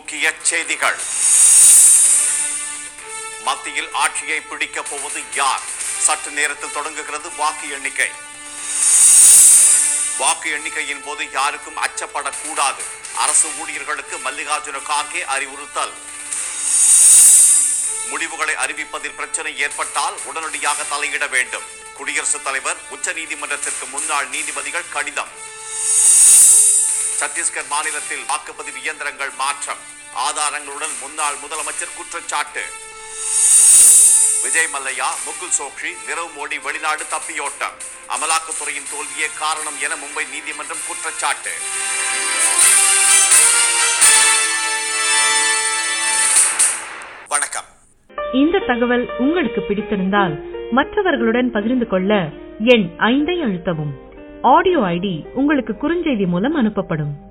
முக்கிய செய்திகள் மத்தியில் ஆட்சியை பிடிக்கப் போவது யார் சற்று நேரத்தில் தொடங்குகிறது வாக்கு எண்ணிக்கை வாக்கு எண்ணிக்கையின் போது யாருக்கும் அச்சப்படக்கூடாது அரசு ஊழியர்களுக்கு மல்லிகார்ஜுன கார்கே அறிவுறுத்தல் முடிவுகளை அறிவிப்பதில் பிரச்சனை ஏற்பட்டால் உடனடியாக தலையிட வேண்டும் குடியரசுத் தலைவர் உச்சநீதிமன்றத்திற்கு முன்னாள் நீதிபதிகள் கடிதம் சத்தீஸ்கர் மாநிலத்தில் வாக்குப்பதிவு இயந்திரங்கள் மாற்றம் ஆதாரங்களுடன் முன்னாள் முதலமைச்சர் குற்றச்சாட்டு விஜய் மல்லையா முகுல் சோக்ஷி நிரவ் மோடி வெளிநாடு தப்பியோட்டம் அமலாக்கத்துறையின் தோல்வியே காரணம் என மும்பை நீதிமன்றம் குற்றச்சாட்டு வணக்கம் இந்த தகவல் உங்களுக்கு பிடித்திருந்தால் மற்றவர்களுடன் பகிர்ந்து கொள்ள எண் ஐந்தை அழுத்தவும் ஆடியோ ஐடி உங்களுக்கு குறுஞ்செய்தி மூலம் அனுப்பப்படும்